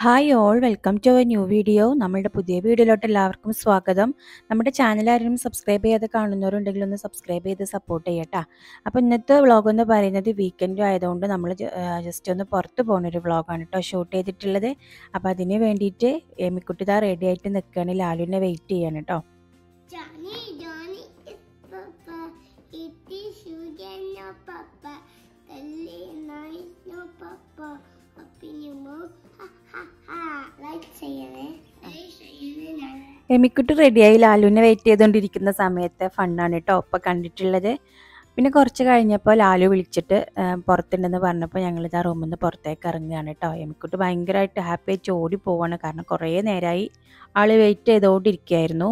Hi all welcome to a new video നമ്മളുടെ പുതിയ വീഡിയോയിലോട്ട് എല്ലാവർക്കും സ്വാഗതം നമ്മുടെ ചാനൽ ആരെങ്കിലും സബ്സ്ക്രൈബ് ചെയ്യാതെ കാണുന്നവരുണ്ടെങ്കിൽ ഒന്ന് സബ്സ്ക്രൈബ് ചെയ്ത് സപ്പോർട്ട് ചെയ്യട്ടാ അപ്പോൾ ഇന്നത്തെ വ്ളോഗ് എന്ന് പറയുന്നത് വീക്കെൻഡ് ആയതുകൊണ്ട് നമ്മൾ ജസ്റ്റ് ഒന്ന് പുറത്ത് പോകുന്ന ഒരു വ്ളോഗാണ് കേട്ടോ ഷൂട്ട് ചെയ്തിട്ടുള്ളത് അപ്പോൾ അതിന് വേണ്ടിയിട്ട് എമിക്കുട്ടി ഇതാ റെഡി ആയിട്ട് നിൽക്കുകയാണ് ലാലുവിനെ വെയിറ്റ് ചെയ്യാണ് കേട്ടോ Johnny, Johnny is Papa. It is sugar, no Papa. Telly nice, no Papa. Happy New Moon, ha ha ha. Like ചെയ്യണേ Like ചെയ്യണേ ഞാൻ എമിക്കുട്ടി റെഡിയായി ലാലുവിനെ വെയിറ്റ് ചെയ്തുകൊണ്ടിരിക്കുന്ന സമയത്ത് ഫണ്ണാണ് കേട്ടോ ഇപ്പം കണ്ടിട്ടുള്ളത് പിന്നെ കുറച്ച് കഴിഞ്ഞപ്പോൾ ലാലു വിളിച്ചിട്ട് ആ, പുറത്തുണ്ടെന്ന് പറഞ്ഞപ്പോൾ ഞങ്ങളിതാ റൂമിൽ നിന്ന് പുറത്തേക്ക് ഇറങ്ങുകയാണ് കേട്ടോ എമിക്കുട്ടി ഭയങ്കരമായിട്ട് ഹാപ്പി ആയിട്ട് ഓടി പോവാണ് കാരണം കുറേ നേരമായി ആള് വെയിറ്റ് ചെയ്തുകൊണ്ടിരിക്കുകയായിരുന്നു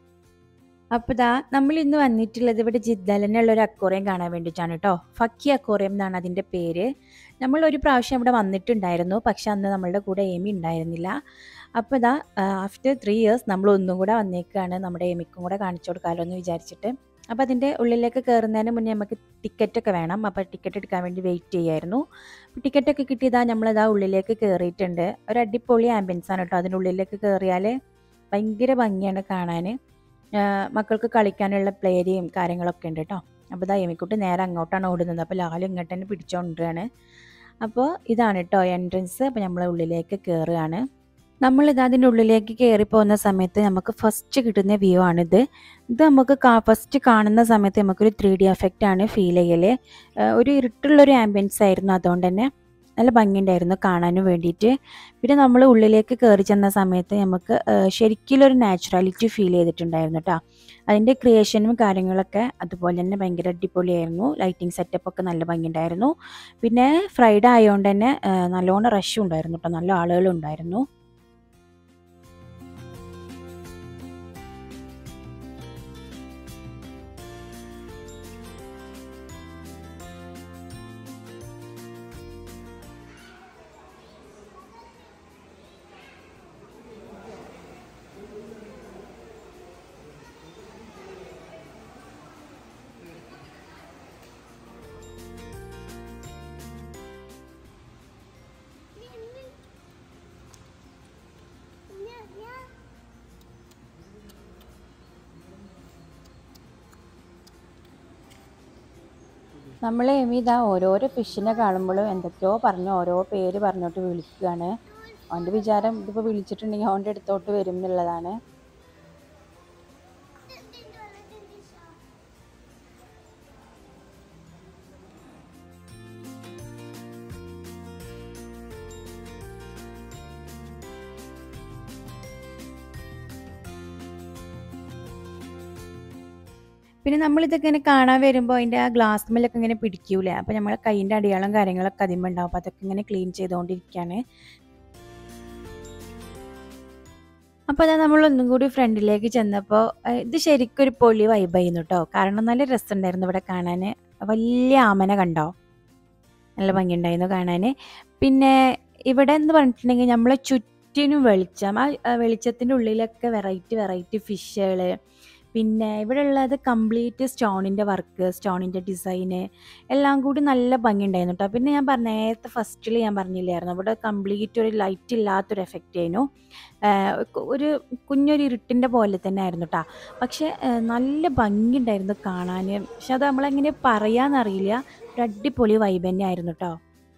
അപ്പോൾ ഇതാ നമ്മൾ ഇന്ന് വന്നിട്ടുള്ളത് ഇവിടെ ജിദ്ദലിനുള്ള ഒരു അക്വറിയം കാണാൻ വേണ്ടിയിട്ടാണ് കേട്ടോ ഫക്കി അക്വറിയം എന്നാണ് അതിൻ്റെ പേര് നമ്മൾ ഒരു പ്രാവശ്യം ഇവിടെ വന്നിട്ടുണ്ടായിരുന്നു പക്ഷെ അന്ന് നമ്മളുടെ കൂടെ ഏമി ഉണ്ടായിരുന്നില്ല അപ്പോൾ ഇതാ ആഫ്റ്റർ ത്രീ ഇയേഴ്സ് നമ്മൾ ഒന്നും കൂടെ വന്നേക്കാണ് നമ്മുടെ എമിക്കും കൂടെ കാണിച്ചു കൊടുക്കാമല്ലോ എന്ന് വിചാരിച്ചിട്ട് അപ്പോൾ അതിൻ്റെ ഉള്ളിലേക്ക് കയറുന്നതിന് മുന്നേ നമുക്ക് ടിക്കറ്റൊക്കെ വേണം അപ്പോൾ ടിക്കറ്റ് എടുക്കാൻ വേണ്ടി വെയിറ്റ് ചെയ്യായിരുന്നു ടിക്കറ്റൊക്കെ കിട്ടിയതാ നമ്മളിതാ ഉള്ളിലേക്ക് കയറിയിട്ടുണ്ട് ഒരു അടിപൊളി ആംബിയൻസ് ആണ് കേട്ടോ അതിൻ്റെ ഉള്ളിലേക്ക് കയറിയാൽ ഭയങ്കര ഭംഗിയാണ് കാണാൻ മക്കൾക്ക് കളിക്കാനുള്ള പ്ലേ ഏരിയയും കാര്യങ്ങളൊക്കെ ഉണ്ട് കേട്ടോ അപ്പോൾ ഇതാ എമിക്കുട്ടി നേരെ അങ്ങോട്ടാണ് ഓടുന്നത് അപ്പോൾ ലാലും ഇങ്ങോട്ട് തന്നെ പിടിച്ചുകൊണ്ടിരിക്കുകയാണ് അപ്പോൾ ഇതാണ് കേട്ടോ എൻട്രൻസ് അപ്പോൾ നമ്മൾ ഉള്ളിലേക്ക് കയറുകയാണ് നമ്മളിത് അതിൻ്റെ ഉള്ളിലേക്ക് കയറി പോകുന്ന സമയത്ത് നമുക്ക് ഫസ്റ്റ് കിട്ടുന്ന വ്യൂ ആണിത് ഇത് നമുക്ക് ഫസ്റ്റ് കാണുന്ന സമയത്ത് നമുക്കൊരു ത്രീ ഡി എഫക്റ്റ് ആണ് ഫീൽ ചെയ്യല് ഏഹ് ഒരു ഇരുട്ടുള്ളൊരു ആംബിയൻസ് ആയിരുന്നു അതുകൊണ്ട് തന്നെ നല്ല ഭംഗിയുണ്ടായിരുന്നു കാണാനും വേണ്ടിയിട്ട് പിന്നെ നമ്മൾ ഉള്ളിലേക്ക് കയറി ചെന്ന സമയത്ത് നമുക്ക് ഏഹ് ശരിക്കുള്ളൊരു നാച്ചുറാലിറ്റി ഫീൽ ചെയ്തിട്ടുണ്ടായിരുന്നു കേട്ടോ അതിൻ്റെ ക്രിയേഷനും കാര്യങ്ങളൊക്കെ അതുപോലെ തന്നെ ഭയങ്കര അടിപൊളിയായിരുന്നു ലൈറ്റിംഗ് സെറ്റപ്പ് ഒക്കെ നല്ല ഭംഗിയുണ്ടായിരുന്നു പിന്നെ ഫ്രൈഡേ ആയതുകൊണ്ട് തന്നെ ഏഹ് നല്ലോണം റഷും ഉണ്ടായിരുന്നു കേട്ടോ നല്ല ആളുകളും ഉണ്ടായിരുന്നു നമ്മൾ എമി ഇതാ ഓരോരോ ഫിഷിനെ കാണുമ്പോഴും എന്തൊക്കെയോ പറഞ്ഞു ഓരോ പേര് പറഞ്ഞോട്ട് വിളിക്കുകയാണ് അവൻ്റെ വിചാരം ഇതിപ്പോൾ വിളിച്ചിട്ടുണ്ടെങ്കിൽ അവൻ്റെ അടുത്തോട്ട് വരും എന്നുള്ളതാണ് പിന്നെ നമ്മളിതൊക്കെ ഇങ്ങനെ കാണാൻ വരുമ്പോൾ അതിൻ്റെ ആ ഗ്ലാസ് മേലൊക്കെ ഇങ്ങനെ പിടിക്കൂലേ അപ്പോൾ നമ്മളെ കൈയിൻ്റെ അടയാളം കാര്യങ്ങളൊക്കെ അതിന്മേൽ ഉണ്ടാവും അപ്പോൾ അതൊക്കെ ഇങ്ങനെ ക്ലീൻ ചെയ്തുകൊണ്ടിരിക്കുകയാണ് അപ്പോൾ അതാ നമ്മൾ ഒന്നും കൂടി ഫ്രണ്ടിലേക്ക് ചെന്നപ്പോൾ ഏഹ്, ഇത് ശരിക്കും ഒരു പൊളി വൈബായിരുന്നു കേട്ടോ കാരണം നല്ല രസമുണ്ടായിരുന്നു ഇവിടെ കാണാൻ വലിയ ആമന കണ്ടോ നല്ല ഭംഗിയുണ്ടായിരുന്നു കാണാൻ പിന്നെ ഇവിടെ എന്ന് പറഞ്ഞിട്ടുണ്ടെങ്കിൽ നമ്മളെ ചുറ്റിനും വെളിച്ചം ആ ആ വെളിച്ചത്തിൻ്റെ ഉള്ളിലൊക്കെ വെറൈറ്റി വെറൈറ്റി ഫിഷുകൾ പിന്നെ ഇവിടെ ഉള്ളത് കംപ്ലീറ്റ് സ്റ്റോണിൻ്റെ വർക്ക് സ്റ്റോണിൻ്റെ ഡിസൈന് എല്ലാം കൂടി നല്ല ഭംഗിയുണ്ടായിരുന്നു കേട്ടോ പിന്നെ ഞാൻ പറഞ്ഞ നേരത്തെ ഫസ്റ്റിൽ ഞാൻ പറഞ്ഞില്ലായിരുന്നു ഇവിടെ കംപ്ലീറ്റ് ഒരു ലൈറ്റ് ഇല്ലാത്തൊരു എഫക്റ്റ് ആയിരുന്നു ആഹ് ഒരു കുഞ്ഞൊരു ഇരുട്ടിൻ്റെ പോലെ തന്നെ ആയിരുന്നു കേട്ടോ പക്ഷേ ആഹ് നല്ല ഭംഗിയുണ്ടായിരുന്നു കാണാൻ പക്ഷെ അത് നമ്മളെങ്ങനെ പറയാന്നറിയില്ല ഒരു അടിപൊളി വൈബ് തന്നെ ആയിരുന്നു കേട്ടോ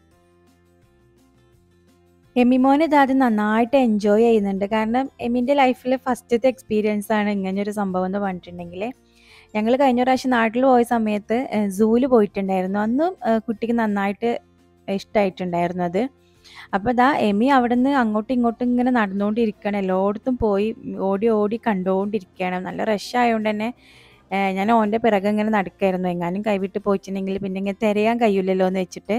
എമിമോൻ ഇതാത് നന്നായിട്ട് എൻജോയ് ചെയ്യുന്നുണ്ട് കാരണം എമിൻ്റെ ലൈഫിൽ ഫസ്റ്റത്തെ എക്സ്പീരിയൻസ് ആണ് ഇങ്ങനെ ഒരു സംഭവം എന്ന് പറഞ്ഞിട്ടുണ്ടെങ്കിൽ ഞങ്ങൾ കഴിഞ്ഞ പ്രാവശ്യം നാട്ടിൽ പോയ സമയത്ത് സൂവിൽ പോയിട്ടുണ്ടായിരുന്നു അന്നും ഏഹ് കുട്ടിക്ക് നന്നായിട്ട് ഇഷ്ടമായിട്ടുണ്ടായിരുന്നു അത് അപ്പോൾ ഇതാ എമി അവിടെ നിന്ന് അങ്ങോട്ടും ഇങ്ങോട്ടും ഇങ്ങനെ നടന്നുകൊണ്ടിരിക്കുകയാണ് എല്ലായിടത്തും പോയി ഓടി ഓടി കണ്ടുകൊണ്ടിരിക്കുകയാണ് നല്ല റഷ് ആയതുകൊണ്ട് തന്നെ ഏഹ് ഞാൻ ഓൻ്റെ പിറകെ ഇങ്ങനെ നടക്കായിരുന്നു എങ്ങാനും കൈവിട്ട് പോയിട്ടുണ്ടെങ്കിൽ പിന്നെ ഇങ്ങനെ തിരയാൻ കഴിയില്ലല്ലോ എന്ന് വെച്ചിട്ട്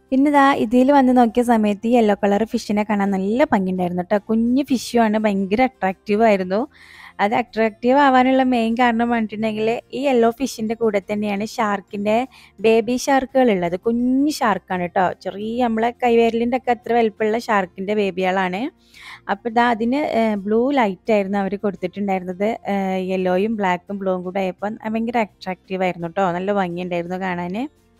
പിന്നെ ഇതാ ഇതിൽ വന്ന് നോക്കിയ സമയത്ത് ഈ യെല്ലോ കളർ ഫിഷിനെ കാണാൻ നല്ല ഭംഗിയുണ്ടായിരുന്നു കേട്ടോ കുഞ്ഞു ഫിഷുമാണ് ഭയങ്കര അട്രാക്റ്റീവ് ആയിരുന്നു അത് അട്രാക്റ്റീവ് ആവാനുള്ള മെയിൻ കാരണം പറഞ്ഞിട്ടുണ്ടെങ്കിൽ ഈ യെല്ലോ ഫിഷിൻ്റെ കൂടെ തന്നെയാണ് ഷാർക്കിൻ്റെ ബേബി ഷാർക്കുകൾ ഉള്ളത് കുഞ്ഞു ഷാർക്കാണ് കേട്ടോ ചെറിയ നമ്മളെ കൈവിരലിൻ്റെ ഒക്കെ അത്ര വലുപ്പമുള്ള ഷാർക്കിൻ്റെ ബേബികളാണ് അപ്പോൾ ഇതാ അതിന് ബ്ലൂ ലൈറ്റ് ആയിരുന്നു അവർ കൊടുത്തിട്ടുണ്ടായിരുന്നത് യെല്ലോയും ബ്ലാക്കും ബ്ലൂവും കൂടെ ആയപ്പോൾ ഭയങ്കര അട്രാക്റ്റീവ് ആയിരുന്നു കേട്ടോ നല്ല ഭംഗിയുണ്ടായിരുന്നു കാണാൻ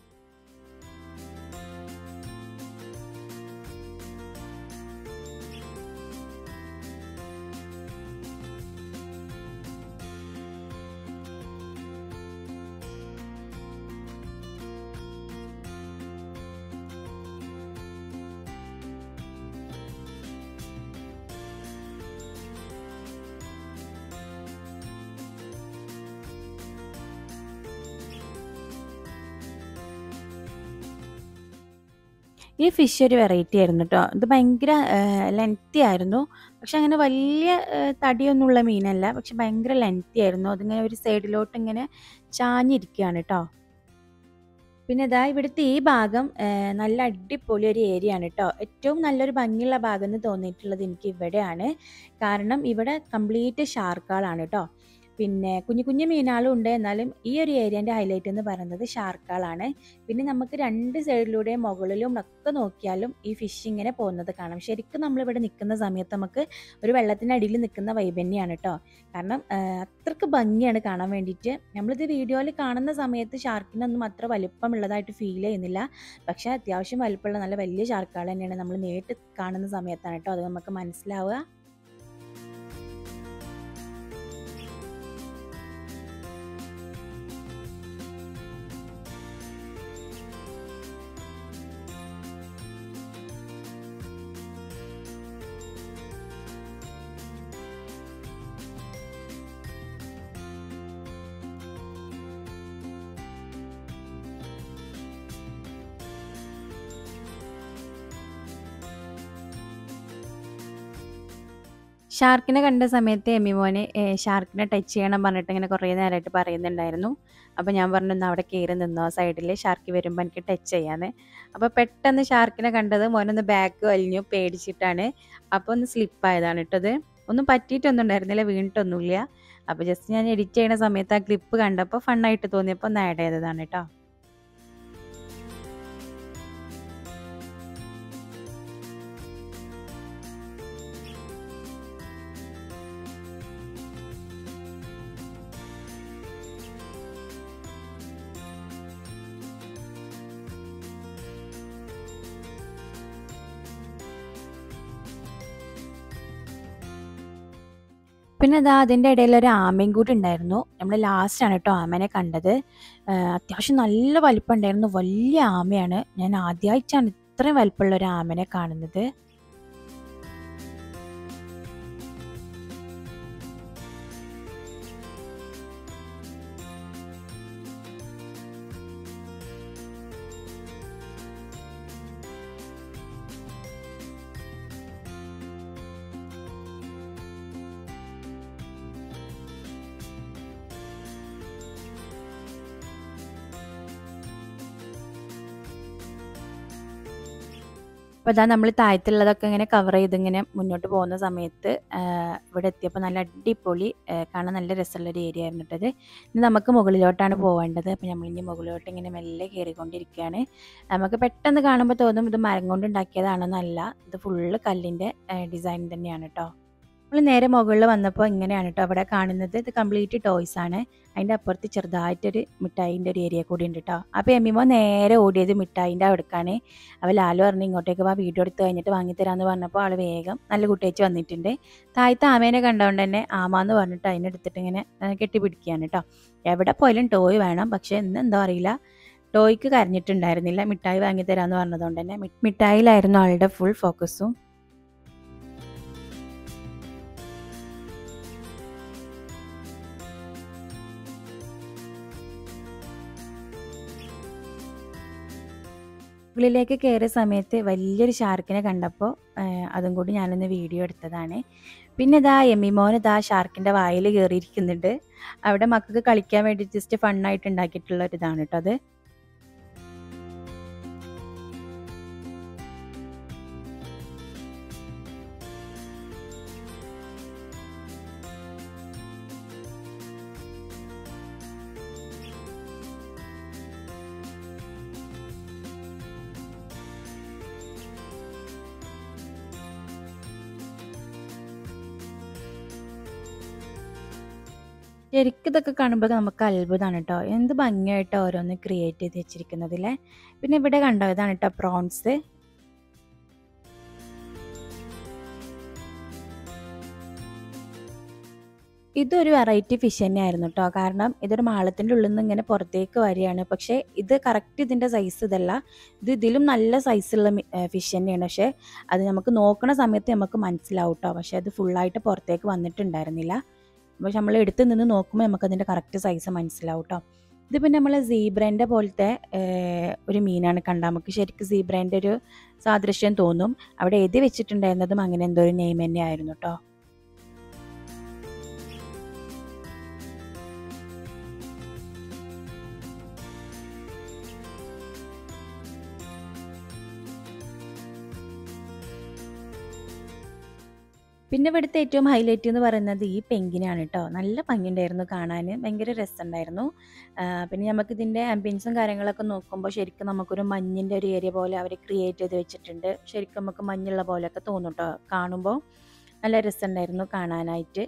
ഈ ഫിഷ് ഒരു വെറൈറ്റി ആയിരുന്നു കേട്ടോ ഇത് ഭയങ്കര ലെങ്തി ആയിരുന്നു പക്ഷെ അങ്ങനെ വലിയ ഏഹ്, തടിയൊന്നുമുള്ള മീനല്ല പക്ഷെ ഭയങ്കര ലെങ്തി ആയിരുന്നു അതിങ്ങനെ ഒരു സൈഡിലോട്ട് ഇങ്ങനെ ചാഞ്ഞിരിക്കുകയാണ് കേട്ടോ പിന്നെ ഇതാ ഇവിടുത്തെ ഈ ഭാഗം ഏഹ്, നല്ല അടിപൊളി ഒരു ഏരിയ ആണ് കേട്ടോ ഏറ്റവും നല്ലൊരു ഭംഗിയുള്ള ഭാഗം എന്ന് തോന്നിയിട്ടുള്ളത് എനിക്ക് ഇവിടെയാണ് കാരണം ഇവിടെ കംപ്ലീറ്റ് ഷാർക്കുകളാണ് കേട്ടോ പിന്നെ കുഞ്ഞു കുഞ്ഞു മീനുകളും ഉണ്ട് എന്നാലും ഈ ഒരു ഏരിയൻ്റെ ഹൈലൈറ്റ് എന്ന് പറയുന്നത് ഷാർക്കുകളാണ് പിന്നെ നമുക്ക് രണ്ട് സൈഡിലൂടെയും മുകളിലും ഒക്കെ നോക്കിയാലും ഈ ഫിഷ് ഇങ്ങനെ പോകുന്നത് കാണാം ശരിക്കും നമ്മളിവിടെ നിൽക്കുന്ന സമയത്ത് നമുക്ക് ഒരു വെള്ളത്തിനടിയിൽ നിൽക്കുന്ന വൈബ് തന്നെയാണ് കേട്ടോ കാരണം ആ, അത്രക്ക് ഭംഗിയാണ് കാണാൻ വേണ്ടിയിട്ട് നമ്മളിത് വീഡിയോയിൽ കാണുന്ന സമയത്ത് ഷാർക്കിനൊന്നും അത്ര വലിപ്പമുള്ളതായിട്ട് ഫീൽ ചെയ്യുന്നില്ല പക്ഷേ അത്യാവശ്യം വലിപ്പമുള്ള നല്ല വലിയ ഷാർക്കുകൾ തന്നെയാണ് നമ്മൾ നേരിട്ട് കാണുന്ന സമയത്താണ് കേട്ടോ അത് നമുക്ക് മനസ്സിലാവുക ഷാർക്കിനെ കണ്ട സമയത്ത് എമ്മിമോന് ഷാർക്കിനെ ടച്ച് ചെയ്യണം പറഞ്ഞിട്ട് ഇങ്ങനെ കുറേ നേരമായിട്ട് പറയുന്നുണ്ടായിരുന്നു അപ്പോൾ ഞാൻ പറഞ്ഞു "ഒന്ന് അവിടെ കയറി നിന്നോ സൈഡിൽ ഷാർക്ക് വരുമ്പോൾ എനിക്ക് ടച്ച് ചെയ്യാന്ന് അപ്പോൾ പെട്ടെന്ന് ഷാർക്കിനെ കണ്ടത് മോനൊന്ന് ബാക്ക് വലിഞ്ഞു പേടിച്ചിട്ടാണ് അപ്പോൾ ഒന്ന് സ്ലിപ്പായതാണ് ഇട്ടത് ഒന്നും പറ്റിയിട്ടൊന്നും ഉണ്ടായിരുന്നില്ല വീണിട്ടൊന്നുമില്ല അപ്പോൾ ജസ്റ്റ് ഞാൻ എഡിറ്റ് ചെയ്യുന്ന സമയത്ത് ആ ക്ലിപ്പ് കണ്ടപ്പോൾ ഫണ്ണായിട്ട് തോന്നിയപ്പോൾ ഒന്ന് ആഡ് ചെയ്തതാണ് കേട്ടോ പിന്നെ അതാ അതിൻ്റെ ഇടയിൽ ഒരു ആമയും കൂടി ഉണ്ടായിരുന്നു നമ്മൾ ലാസ്റ്റാണ് കേട്ടോ ആമേനെ കണ്ടത് ആ, അത്യാവശ്യം നല്ല വലിപ്പം ഉണ്ടായിരുന്നു വലിയ ആമയാണ് ഞാൻ ആദ്യമായിട്ടാണ് ഇത്രയും വലിപ്പമുള്ള ഒരു ആമനെ കാണുന്നത് അപ്പോൾ ഇതാ നമ്മൾ താഴത്തുള്ളതൊക്കെ ഇങ്ങനെ കവർ ചെയ്ത് ഇങ്ങനെ മുന്നോട്ട് പോകുന്ന സമയത്ത് ആ, ഇവിടെ എത്തിയപ്പോൾ നല്ല അടിപൊളി ആ, കാണാൻ നല്ല രസമുള്ള ഒരു ഏരിയ ആയിരുന്നു കേട്ടത് ഇനി നമുക്ക് മുകളിലോട്ടാണ് പോവേണ്ടത് അപ്പോൾ നമ്മൾ ഇനി മുകളിലോട്ട് ഇങ്ങനെ മെല്ലെ കയറിക്കൊണ്ടിരിക്കുകയാണ് നമുക്ക് പെട്ടെന്ന് കാണുമ്പോൾ തോന്നും ഇത് മരം കൊണ്ട് ഉണ്ടാക്കിയതാണെന്നല്ല ഇത് ഫുള്ള് കല്ലിൻ്റെ ഡിസൈൻ തന്നെയാണ് കേട്ടോ നമ്മൾ നേരെ മുകളിൽ വന്നപ്പോൾ ഇങ്ങനെയാണ് കേട്ടോ അവിടെ കാണുന്നത് ഇത് കംപ്ലീറ്റ് ടോയ്സ് ആണ് അതിൻ്റെ അപ്പുറത്ത് ചെറുതായിട്ടൊരു മിഠായിൻ്റെ ഒരു ഏരിയ കൂടി ഉണ്ട് കേട്ടോ അപ്പോൾ എമ്മിമോ നേരെ ഓടിയത് മിഠായിൻ്റെ അവിടേക്കാണ് അവൾ ലാലു പറഞ്ഞ് ഇങ്ങോട്ടേക്ക് വാ വീഡിയോ എടുത്ത് കഴിഞ്ഞിട്ട് വാങ്ങിത്തരാമെന്ന് പറഞ്ഞപ്പോൾ ആൾ വേഗം നല്ല കുട്ടിയേച്ച് വന്നിട്ടുണ്ട് താഴത്തെ ആമേനെ കണ്ടതുകൊണ്ട് തന്നെ ആമാന്ന് പറഞ്ഞിട്ട് അതിനെടുത്തിട്ട് ഇങ്ങനെ ആ, കെട്ടിപ്പിടിക്കുകയാണ് കേട്ടോ എവിടെ പോയാലും ടോയ് വേണം പക്ഷേ ഇന്ന് എന്താ അറിയില്ല ടോയ്ക്ക് കരഞ്ഞിട്ടുണ്ടായിരുന്നില്ല മിഠായി വാങ്ങിത്തരാമെന്ന് പറഞ്ഞതുകൊണ്ട് തന്നെ മി- മിഠായിലായിരുന്നു ആളുടെ ഫുൾ ഫോക്കസും ഉള്ളിലേക്ക് കയറിയ സമയത്ത് വലിയൊരു ഷാർക്കിനെ കണ്ടപ്പോൾ അതും കൂടി ഞാനൊന്ന് വീഡിയോ എടുത്തതാണ് പിന്നെ ഇതാ എമ്മിമോൻ ഇതാ ഷാർക്കിൻ്റെ വായിൽ കയറിയിരിക്കുന്നുണ്ട് അവിടെ മക്കൾക്ക് കളിക്കാൻ വേണ്ടി ജസ്റ്റ് ഫണ്ണായിട്ട് ഉണ്ടാക്കിയിട്ടുള്ള ഒരു ഇതാണ് കേട്ടോ അത് ശരിക്കും ഇതൊക്കെ കാണുമ്പോൾ നമുക്ക് അത്ഭുതമാണ് കേട്ടോ എന്ത് ഭംഗിയായിട്ട് ഓരോന്ന് ക്രിയേറ്റ് ചെയ്ത് വെച്ചിരിക്കുന്നതിലെ പിന്നെ ഇവിടെ കണ്ടോ ഇതാണ് കേട്ടോ പ്രോൺസ് ഇതൊരു വെറൈറ്റി ഫിഷ് തന്നെയായിരുന്നു കേട്ടോ കാരണം ഇതൊരു മാളത്തിൻ്റെ ഉള്ളിൽ നിന്ന് ഇങ്ങനെ പുറത്തേക്ക് വരികയാണ് പക്ഷേ ഇത് കറക്റ്റ് ഇതിൻ്റെ സൈസ് ഇതല്ല ഇത് ഇതിലും നല്ല സൈസുള്ള ഫിഷ് തന്നെയാണ് പക്ഷേ അത് നമുക്ക് നോക്കുന്ന സമയത്ത് നമുക്ക് മനസ്സിലാവും കേട്ടോ പക്ഷേ അത് ഫുള്ളായിട്ട് പുറത്തേക്ക് വന്നിട്ടുണ്ടായിരുന്നില്ല പക്ഷെ നമ്മൾ എടുത്ത് നിന്ന് നോക്കുമ്പോൾ നമുക്ക് അതിൻ്റെ കറക്റ്റ് സൈസ് മനസ്സിലാവും കേട്ടോ ഇത് പിന്നെ നമ്മൾ സീബ്രേൻ്റെ പോലത്തെ ഏഹ്, ഒരു മീനാണ് കണ്ടാൽ നമുക്ക് ശരിക്കും സീബ്രേൻ്റെ ഒരു സാദൃശ്യം തോന്നും അവിടെ എഴുതി വെച്ചിട്ടുണ്ടായിരുന്നതും അങ്ങനെ എന്തോ ഒരു നെയിം തന്നെയായിരുന്നു കേട്ടോ പിന്നെ ഇവിടുത്തെ ഏറ്റവും ഹൈലൈറ്റ് എന്ന് പറയുന്നത് ഈ പെങ്കിനാണ് കേട്ടോ നല്ല ഭംഗിയുണ്ടായിരുന്നു കാണാൻ ഭയങ്കര രസമുണ്ടായിരുന്നു ആ, പിന്നെ നമുക്ക് ഇതിൻ്റെ ആംബിയൻസും കാര്യങ്ങളൊക്കെ നോക്കുമ്പോൾ ശരിക്കും നമുക്കൊരു മഞ്ഞിൻ്റെ ഒരു ഏരിയ പോലെ അവർ ക്രിയേറ്റ് ചെയ്ത് വെച്ചിട്ടുണ്ട് ശരിക്കും നമുക്ക് മഞ്ഞുള്ള പോലെയൊക്കെ തോന്നും കേട്ടോ കാണുമ്പോൾ നല്ല രസമുണ്ടായിരുന്നു കാണാനായിട്ട്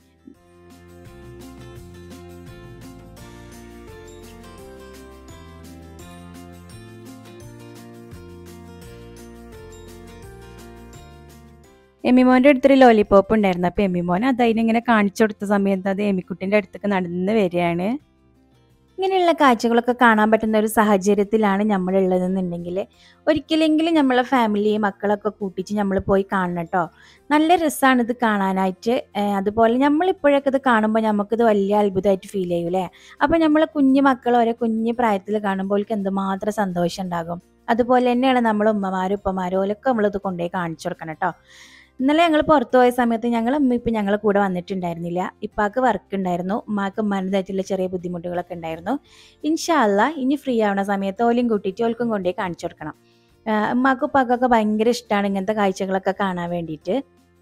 എമ്മിമോൻ്റെ അടുത്തൊരു ലോലിപോപ്പ് ഉണ്ടായിരുന്നു അപ്പോൾ എമ്മിമോൻ അത് അതിനിങ്ങനെ കാണിച്ചു കൊടുത്ത സമയത്ത് അത് എമ്മിക്കുട്ടിൻ്റെ അടുത്തേക്ക് നടന്ന് വരികയാണ് ഇങ്ങനെയുള്ള കാഴ്ചകളൊക്കെ കാണാൻ പറ്റുന്ന ഒരു സാഹചര്യത്തിലാണ് നമ്മളുള്ളതെന്നുണ്ടെങ്കിൽ ഒരിക്കലെങ്കിലും നമ്മളെ ഫാമിലി മക്കളൊക്കെ കൂട്ടിച്ച് നമ്മൾ പോയി കാണണം കേട്ടോ നല്ല രസമാണ് ഇത് കാണാനായിട്ട് ഏഹ് അതുപോലെ നമ്മളിപ്പോഴൊക്കെ ഇത് കാണുമ്പോൾ നമുക്കിത് വലിയ അത്ഭുതമായിട്ട് ഫീൽ ചെയ്യും അല്ലേ അപ്പോൾ നമ്മളെ കുഞ്ഞു മക്കൾ ഓരോ കുഞ്ഞു പ്രായത്തിൽ കാണുമ്പോൾ അവർക്ക് എന്തുമാത്രം സന്തോഷം ഉണ്ടാകും അതുപോലെ തന്നെയാണ് നമ്മളെ ഉമ്മമാരും ഉപ്പമാരും ഓലൊക്കെ നമ്മളിത് കൊണ്ടുപോയി കാണിച്ചു കൊടുക്കണം കേട്ടോ ഇന്നലെ ഞങ്ങൾ പുറത്തു പോയ സമയത്ത് ഞങ്ങൾ ഉമ്മ ഇപ്പം ഞങ്ങളെ കൂടെ വന്നിട്ടുണ്ടായിരുന്നില്ല ഇപ്പാക്ക് വർക്ക് ഉണ്ടായിരുന്നു ഉമ്മാക്ക് ഉമ്മാൻ്റെതായിട്ടുള്ള ചെറിയ ബുദ്ധിമുട്ടുകളൊക്കെ ഉണ്ടായിരുന്നു ഇൻഷാല്ല ഇനി ഫ്രീ ആവുന്ന സമയത്ത് ഓലും കൂട്ടിയിട്ട് ഓൽക്കും കൊണ്ടുപോയി കാണിച്ചു കൊടുക്കണം ആഹ് ഉമ്മാക്കും ഉപ്പാക്കൊക്കെ ഭയങ്കര ഇഷ്ടമാണ് ഇങ്ങനത്തെ കാഴ്ചകളൊക്കെ കാണാൻ വേണ്ടിയിട്ട്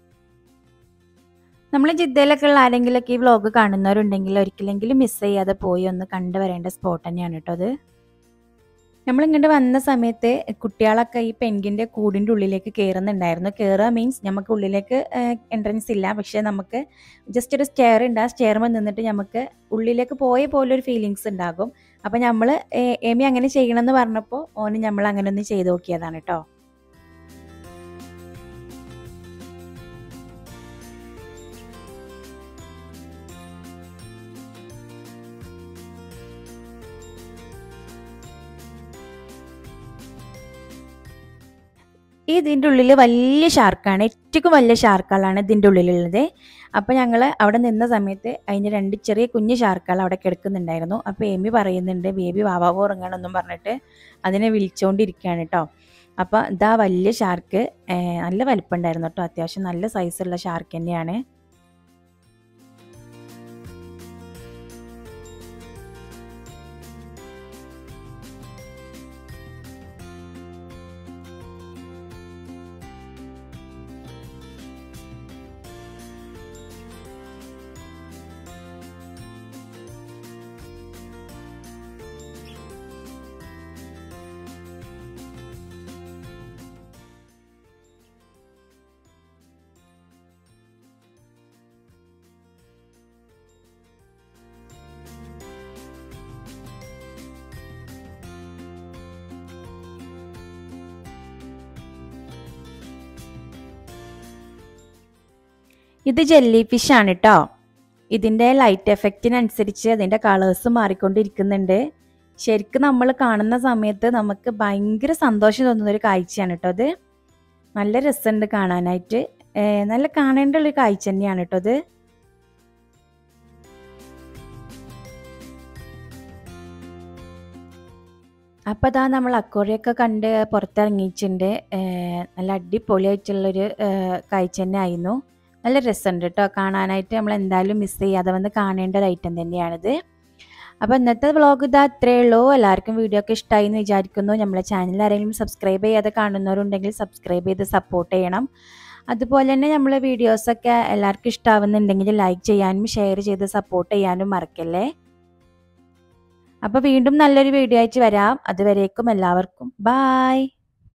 നമ്മൾ ജിദ്ദയിലൊക്കെ ഉള്ള ആരെങ്കിലുമൊക്കെ ഈ വ്ലോഗ് കാണുന്നവരുണ്ടെങ്കിൽ ഒരിക്കലെങ്കിലും മിസ് ചെയ്യാതെ പോയി ഒന്ന് കണ്ടുവരേണ്ട സ്പോട്ട് തന്നെയാണ് കേട്ടോ അത് നമ്മളിങ്ങോട്ട് വന്ന സമയത്ത് കുട്ടികളൊക്കെ ഈ പെൻഗിൻ്റെ കൂടിൻ്റെ ഉള്ളിലേക്ക് കയറുന്നുണ്ടായിരുന്നു കയറുക മീൻസ് നമുക്ക് ഉള്ളിലേക്ക് എൻട്രൻസ് ഇല്ല പക്ഷേ നമുക്ക് ജസ്റ്റ് ഒരു സ്റ്റെയർ ഉണ്ട് ആ സ്റ്റെയർമ നിന്നിട്ട് നമുക്ക് ഉള്ളിലേക്ക് പോയ പോലെ ഒരു ഫീലിങ്സ് ഉണ്ടാകും അപ്പം നമ്മൾ എമി അങ്ങനെ ചെയ്യണമെന്ന് പറഞ്ഞപ്പോൾ ഓന് നമ്മൾ അങ്ങനെ ഒന്ന് ചെയ്ത് നോക്കിയതാണ് കേട്ടോ ഈ ഇതിൻ്റെ ഉള്ളിൽ വലിയ ഷാർക്കാണ് ഏറ്റവും വലിയ ഷാർക്കുകളാണ് ഇതിൻ്റെ ഉള്ളിലുള്ളത് അപ്പോൾ ഞങ്ങൾ അവിടെ നിന്ന സമയത്ത് അതിന് രണ്ട് ചെറിയ കുഞ്ഞു ഷാർക്കുകൾ അവിടെ കിടക്കുന്നുണ്ടായിരുന്നു അപ്പോൾ എമി പറയുന്നുണ്ട് ബേബി വാവാവോ ഉറങ്ങണമെന്നും പറഞ്ഞിട്ട് അതിനെ വിളിച്ചുകൊണ്ടിരിക്കുകയാണ് കേട്ടോ അപ്പോൾ ഇതാ വലിയ ഷാർക്ക് ഏഹ്, നല്ല വലിപ്പമുണ്ടായിരുന്നു കേട്ടോ അത്യാവശ്യം നല്ല സൈസുള്ള ഷാർക്ക് തന്നെയാണ് ഇത് ജെല്ലി ഫിഷ് ആണ് കേട്ടോ ഇതിൻ്റെ ലൈറ്റ് എഫക്റ്റിനനുസരിച്ച് അതിൻ്റെ കളേഴ്സ് മാറിക്കൊണ്ടിരിക്കുന്നുണ്ട് ശരിക്കും നമ്മൾ കാണുന്ന സമയത്ത് നമുക്ക് ഭയങ്കര സന്തോഷം തോന്നുന്ന ഒരു കാഴ്ചയാണ് കേട്ടോ അത് നല്ല രസമുണ്ട് കാണാനായിട്ട് ഏർ നല്ല കാണേണ്ട ഒരു കാഴ്ച തന്നെയാണ് കേട്ടോ അത് അപ്പോൾ അതാ നമ്മൾ അക്കോറിയൊക്കെ കണ്ട് പുറത്തിറങ്ങിയിട്ടുണ്ട് ഏർ നല്ല അടിപൊളിയായിട്ടുള്ളൊരു ഏർ കാഴ്ച തന്നെ ആയിരുന്നു നല്ല രസമുണ്ട് കേട്ടോ കാണാനായിട്ട് നമ്മൾ എന്തായാലും മിസ് ചെയ്യാതെ വന്ന് കാണേണ്ട ഒരു ഐറ്റം തന്നെയാണിത് അപ്പോൾ ഇന്നത്തെ വ്ളോഗ് ഇതാ അത്രയേ ഉള്ളൂ എല്ലാവർക്കും വീഡിയോ ഒക്കെ ഇഷ്ടമായി എന്ന് വിചാരിക്കുന്നു നമ്മളെ ചാനൽ ആരെങ്കിലും സബ്സ്ക്രൈബ് ചെയ്യാതെ കാണുന്നവരുണ്ടെങ്കിൽ സബ്സ്ക്രൈബ് ചെയ്ത് സപ്പോർട്ട് ചെയ്യണം അതുപോലെ തന്നെ നമ്മളെ വീഡിയോസൊക്കെ എല്ലാവർക്കും ഇഷ്ടമാവുന്നുണ്ടെങ്കിൽ ലൈക്ക് ചെയ്യാനും ഷെയർ ചെയ്ത് സപ്പോർട്ട് ചെയ്യാനും മറക്കല്ലേ അപ്പോൾ വീണ്ടും നല്ലൊരു വീഡിയോ ആയിട്ട് വരാം അതുവരേക്കും എല്ലാവർക്കും ബായ്